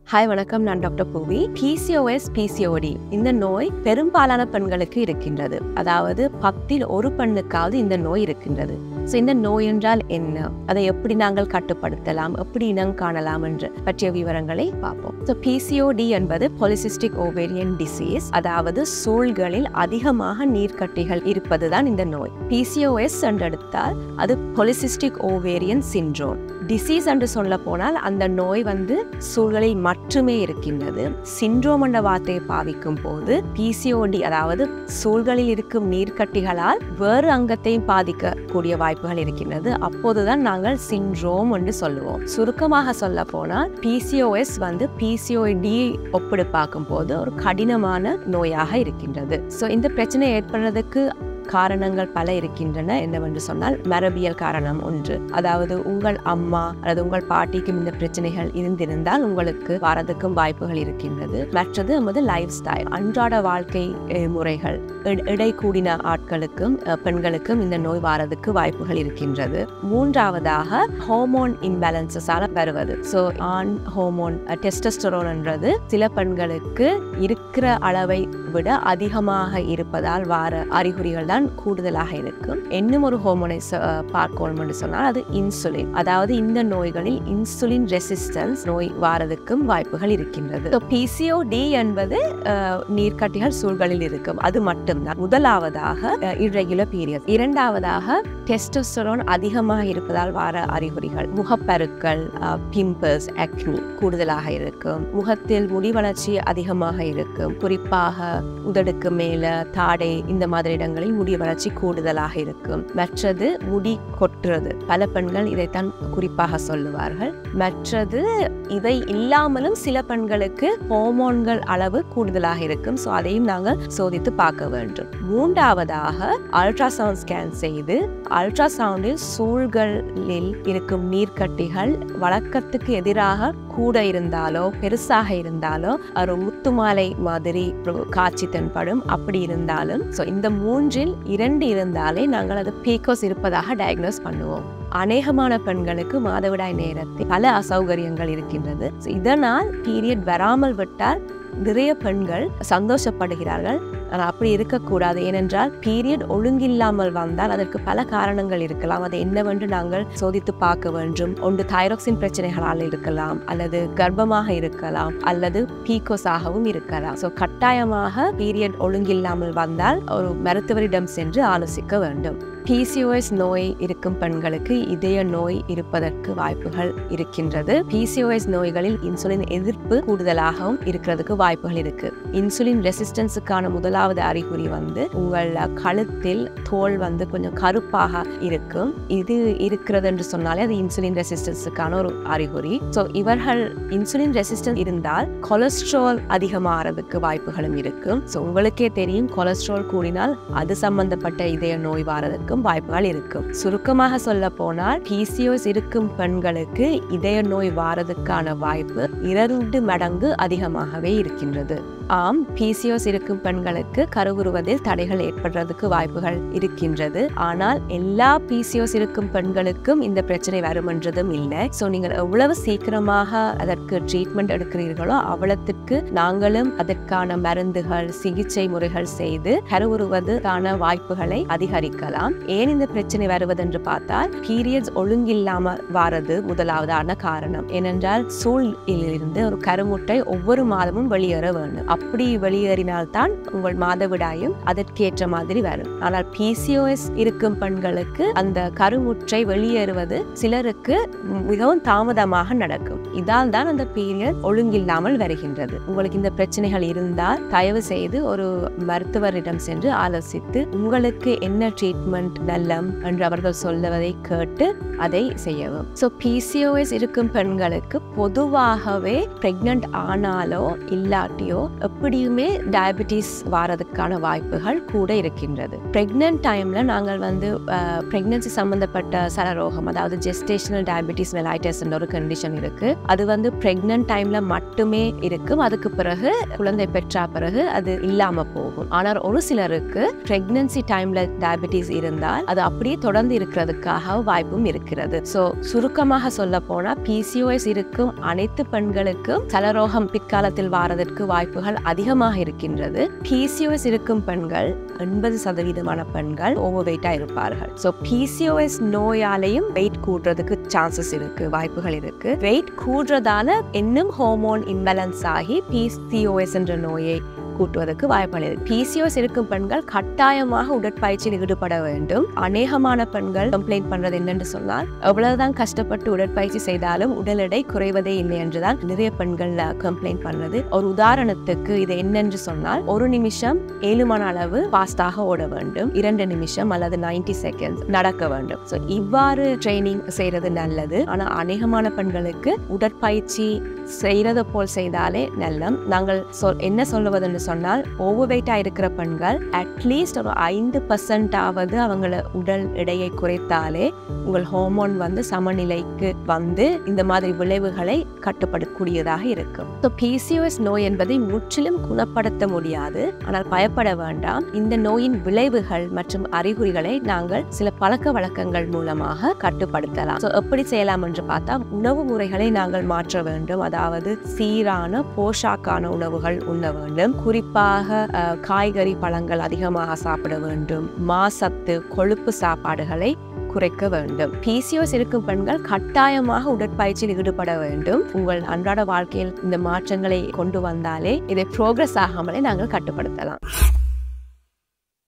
hi வணக்கம் நான் doctor பூவி பிசிஓஎஸ் பிசிஓடி இந்த நோய் பெரும்பாலான பெண்களுக்கு இருக்கின்றது அதாவது பத்தில் ஒரு பெண்ணுக்காவது இந்த நோய் இருக்கின்றது ஸோ இந்த நோய் என்றால் என்ன அதை எப்படி நாங்கள் கட்டுப்படுத்தலாம் எப்படி இனம் காணலாம் என்று பற்றிய விவரங்களை பார்ப்போம் ஸோ பிசிஓடி என்பது பொலிசிஸ்டிக் ஓவேரியன் டிசீஸ் அதாவது சூழ்களில் அதிகமாக நீர்க்கட்டிகள் இருப்பதுதான் இந்த நோய் பிசிஓஎஸ் என்றெடுத்தால் அது பொலிசிஸ்டிக் ஓவேரியன் சிண்ட்ரோம் டிசீஸ் என்று சொல்ல போனால் அந்த நோய் வந்து சூழ்களில் மட்டுமே இருக்கின்றது சிண்ட்ரோம் என்ற வார்த்தையை பாவிக்கும் போது பிசிஓடி அதாவது சூழ்களில் இருக்கும் நீர்க்கட்டிகளால் வேறு அங்கத்தையும் பாதிக்கக்கூடிய வாய்ப்புகள் இருக்கின்றது அப்போதுதான் நாங்கள் சிண்ட்ரோம் என்று சொல்லுவோம் சுருக்கமாக சொல்ல போனால் பிசிஓஎஸ் வந்து பிசிஓடி ஒப்பிடு பார்க்கும் போது ஒரு கடினமான நோயாக இருக்கின்றது ஸோ இந்த பிரச்சனை ஏற்படுறதுக்கு காரணங்கள் பல இருக்கின்றன என்னவென்று சொன்னால் மரபியல் காரணம் ஒன்று அதாவது உங்கள் அம்மா அல்லது உங்கள் பாட்டிக்கும் இந்த பிரச்சனைகள் இருந்திருந்தால் உங்களுக்கு வரதுக்கும் வாய்ப்புகள் இருக்கின்றது மற்றது நமது லைஃப் ஸ்டைல் அன்றாட வாழ்க்கை அஹ், முறைகள் இட- இடை கூடின ஆட்களுக்கும் அஹ், பெண்களுக்கும் இந்த நோய் வாரதுக்கு வாய்ப்புகள் இருக்கின்றது மூன்றாவதாக ஹோமோன் இம்பேலன்சஸால வருவது ஸோ ஆண் ஹோமோன் டெஸ்டஸ்டரோன்ன்றது சில பெண்களுக்கு இருக்கிற அளவை விட அதிகமாக இருப்பதால் வார அறிகுறிகள் தான் கூடுதலாக இருக்கும் இன்னும் ஒரு ஹோமோனை ச- அஹ் பார்க்கணும் என்று சொன்னால் அது இன்சுலின் அதாவது இந்த நோய்களில் இன்சுலின் ரெசிஸ்டன்ஸ் நோய் வாரதுக்கும் வாய்ப்புகள் இருக்கின்றது பிசிஓடி என்பது அஹ், நீர்க்கட்டிகள் சூழ்களில் இருக்கும் அது மட்டும்தான் முதலாவதாக இர்ரெகுலர் பீரியட் இரண்டாவதாக டெஸ்டோஸ்டரோன் அதிகமாக இருப்பதால் வார அறிகுறிகள் முகப்பருக்கள் பிம்பிள்ஸ் அக்னி கூடுதலாக இருக்கும் முகத்தில் முடி வளர்ச்சி அதிகமாக இருக்கும் குறிப்பாக உதடுக்கு மேல தாடை இந்த மாதிரி இடங்களில் முடி வளர்ச்சி கூடுதலாக இருக்கும் மற்றது முடி கொட்டுறது பல பெண்கள் இதைத்தான் குறிப்பாக சொல்லுவார்கள் மற்றது இதை இல்லாமலும் சில பெண்களுக்கு ஹோமோன்கள் அளவு கூடுதலாக இருக்கும் ஸோ அதையும் நாங்கள் சோதித்து பார்க்க வேண்டும் மூன்றாவதாக அல்ட்ராசவுண்ட் ஸ்கேன் செய்து அல்ட்ராசவுண்டில் சூழ்களில் இருக்கும் நீர்க்கட்டிகள் வழக்கத்துக்கு எதிராக கூட இருந்தாலோ பெருசாக இருந்தாலோ ஒரு முத்துமாலை மாதிரி ஒரு காட்சி தென்படும் அப்படி இருந்தாலும் ஸோ இந்த மூன்றில் இரண்டு இருந்தாலே நாங்கள் அது பீக்கோஸ் இருப்பதாக டயக்னோஸ் பண்ணுவோம் அநேகமான பெண்களுக்கு மாதவிடாய் நேரத்தில் பல அசௌகரியங்கள் இருக்கின்றது So, இதனால் பீரியட் வராமல் விட்டால் நிறைய பெண்கள் சந்தோஷப்படுகிறார்கள் ஆனால் அப்படி இருக்கக்கூடாது ஏனென்றால் பீரியட் ஒழுங்கில்லாமல் வந்தால் அதற்கு பல காரணங்கள் இருக்கலாம் அதை என்னவென்று நாங்கள் சோதித்து பார்க்க வேண்டும் ஒன்று தைராக்சின் பிரச்சனைகளால் இருக்கலாம் அல்லது கர்ப்பமாக இருக்கலாம் அல்லது பீகோஸாகவும் இருக்கலாம் ஸோ கட்டாயமாக பீரியட் ஒழுங்கில்லாமல் வந்தால் ஒரு மருத்துவரிடம் சென்று ஆலோசிக்க வேண்டும் பிசிஓஎஸ் நோய் இருக்கும் பெண்களுக்கு இதய நோய் இருப்பதற்கு வாய்ப்புகள் இருக்கின்றது பிசிஓஎஸ் நோய்களில் இன்சுலின் எதிர்ப்பு கூடுதலாகவும் இருக்கிறதுக்கு வாய்ப்புகள் இருக்கு இன்சுலின் ரெசிஸ்டன்ஸுக்கான முதலாவது அறிகுறி வந்து உங்கள் கழுத்தில் தோல் வந்து கொஞ்சம் கருப்பாக இருக்கும் இது இருக்கிறது என்று சொன்னாலே அது இன்சுலின் ரெசிஸ்டன்ஸுக்கான ஒரு அறிகுறி ஸோ இவர்கள் இன்சுலின் ரெசிஸ்டன்ஸ் இருந்தால் கொலஸ்ட்ரால் அதிகமாகிறதுக்கு வாய்ப்புகளும் இருக்கும் ஸோ உங்களுக்கே தெரியும் கொலஸ்ட்ரால் கூடினால் அது சம்பந்தப்பட்ட இதய நோய் வாரதற்கும் வாய்ப்புகள் இருக்கும் சுருக்கமாக சொல்ல போனால் பிசிஓஸ் இருக்கும் பெண்களுக்கு இதய நோய் வாரதுக்கான வாய்ப்பு இரண்டு மடங்கு அதிகமாகவே இருக்கின்றது ஆம் பிசிஓஸ் இருக்கும் பெண்களுக்கு கருவுறுவதில் தடைகள் ஏற்படுறதுக்கு வாய்ப்புகள் இருக்கின்றது ஆனால் எல்லா பிசிஓஸ் இருக்கும் பெண்களுக்கும் இந்த பிரச்சனை வரும் என்றதும் இல்லை ஸோ நீங்கள் எவ்வளவு சீக்கிரமாக அதற்கு ட்ரீட்மெண்ட் எடுக்கிறீர்களோ அவ்வளத்திற்கு நாங்களும் அதற்கான மருந்துகள் சிகிச்சை முறைகள் செய்து கருவுறுவதற்கான வாய்ப்புகளை அதிகரிக்கலாம் ஏன் இந்த பிரச்சனை வருவதென்று பார்த்தால் பீரியட்ஸ் ஒழுங்கில்லாம வாரது முதலாவதான காரணம் ஏனென்றால் சூழ்நிலிருந்து ஒரு கருமுட்டை ஒவ்வொரு மாதமும் வெளியேற வேண்டும் அப்படி வெளியேறினால்தான் உங்கள் மாதவிடாயும் அதற்கேற்ற மாதிரி வரும் ஆனால் பிசிஓஎஸ் இருக்கும் பெண்களுக்கு அந்த கருமுற்றை வெளியேறுவது சிலருக்கு மிகவும் தாமதமாக நடக்கும் இதால் தான் அந்த பீரியட் ஒழுங்கில்லாமல் வருகின்றது உங்களுக்கு இந்த பிரச்சனைகள் இருந்தால் தயவு செய்து ஒரு மருத்துவரிடம் சென்று ஆலோசித்து உங்களுக்கு என்ன ட்ரீட்மெண்ட் நல்லம் என்று அவர்கள் சொல்லுவதை கேட்டு அதை செய்யவும் ஸோ பிசிஓஎஸ் இருக்கும் பெண்களுக்கு பொதுவாகவே பிரெக்னென்ட் ஆனாலோ இல்லாட்டியோ எப்படியுமே டயபெட்டிஸ் வாரதுக்கான வாய்ப்புகள் கூட இருக்கின்றது பிரெக்னென்ட் டைம்ல நாங்கள் வந்து பிரெக்னன்சி சம்பந்தப்பட்ட சலரோகம் அதாவது ஜெஸ்டேஷனல் டயபெட்டிஸ் மெலைட்டஸ் ஒரு கண்டிஷன் இருக்கு அது வந்து பிரெக்னென்ட் டைம்ல மட்டுமே இருக்கும் அதுக்கு பிறகு குழந்தை பெற்றா பிறகு அது இல்லாம போகும் ஆனால் ஒரு சிலருக்கு பிரெக்னன்சி டைம்ல டயபெட்டிஸ் இருந்தால் இருந்தால் அது அப்படியே தொடர்ந்து இருக்கிறதுக்காக வாய்ப்பும் இருக்கிறது ஸோ சுருக்கமாக சொல்ல போனா பிசிஓஎஸ் இருக்கும் அனைத்து பெண்களுக்கும் சலரோகம் பிற்காலத்தில் வாரதற்கு வாய்ப்புகள் அதிகமாக இருக்கின்றது பிசிஓஎஸ் இருக்கும் பெண்கள் எண்பது சதவீதமான பெண்கள் ஓவர் வெயிட்டா இருப்பார்கள் ஸோ பிசிஓஎஸ் நோயாலையும் வெயிட் கூடுறதுக்கு சான்சஸ் இருக்கு வாய்ப்புகள் இருக்கு வெயிட் கூடுறதால இன்னும் ஹோமோன் இம்பேலன்ஸ் ஆகி பிசிஓஎஸ் என்ற நோயை கூட்டுவதற்கு வாய்ப்புகள் இருக்கு பிசிஓஎஸ் இருக்கும் பெண்கள் கட்டாயமாக உடற்பயிற்சியில் ஈடுபட வேண்டும் அநேகமான பெண்கள் கம்ப்ளைண்ட் பண்றது என்னன்னு சொன்னால் எவ்வளவுதான் கஷ்டப்பட்டு உடற்பயிற்சி செய்தாலும் உடல் எடை குறைவதே இல்லை என்றுதான் நிறைய பெண்கள் கம்ப்ளைண்ட் பண்றது ஒரு உதாரணத்துக்கு இது என்னென்று சொன்னால் ஒரு நிமிஷம் ஏழு மணி அளவு ஃபாஸ்டாக ஓட வேண்டும் இரண்டு நிமிஷம் அல்லது 90 செகண்ட்ஸ் நடக்க வேண்டும் ஸோ இவ்வாறு ட்ரைனிங் செய்யறது நல்லது ஆனா அநேகமான பெண்களுக்கு உடற்பயிற்சி செய்யறது போல் செய்தாலே நல்லம் நாங்கள் சொல் என்ன சொல்லுவதுன்னு சொன்னால் ஓவர் வெயிட்டாக இருக்கிற பெண்கள் அட்லீஸ்ட் ஒரு ஐந்து பர்சன்டாவது அவங்கள உடல் எடையை குறைத்தாலே உங்கள் ஹார்மோன் வந்து சமநிலைக்கு வந்து இந்த மாதிரி விளைவுகளை கட்டுப்படுத்தக்கூடியதாக இருக்கும் ஸோ பிசிஓஎஸ் நோய் என்பதை முற்றிலும் குணப்படுத்த முடியாது ஆனால் பயப்பட வேண்டாம் இந்த நோயின் விளைவுகள் மற்றும் அறிகுறிகளை நாங்கள் சில பழக்க வழக்கங்கள் மூலமாக கட்டுப்படுத்தலாம் ஸோ எப்படி செய்யலாம் என்று பார்த்தா உணவு முறைகளை நாங்கள் மாற்ற வேண்டும் அதாவது சீரான போஷாக்கான உணவுகள் உண்ண வேண்டும் குறிப்பாக அஹ், காய்கறி பழங்கள் அதிகமாக சாப்பிட வேண்டும் மாசத்து கொழுப்பு சாப்பாடுகளை குறைக்க வேண்டும் பிசிஓஸ் இருக்கும் பெண்கள் கட்டாயமாக உடற்பயிற்சியில் ஈடுபட வேண்டும் உங்கள் அன்றாட வாழ்க்கையில் இந்த மாற்றங்களை கொண்டு வந்தாலே இதை ப்ரோக்ரஸ் ஆகாமலே நாங்கள் கட்டுப்படுத்தலாம்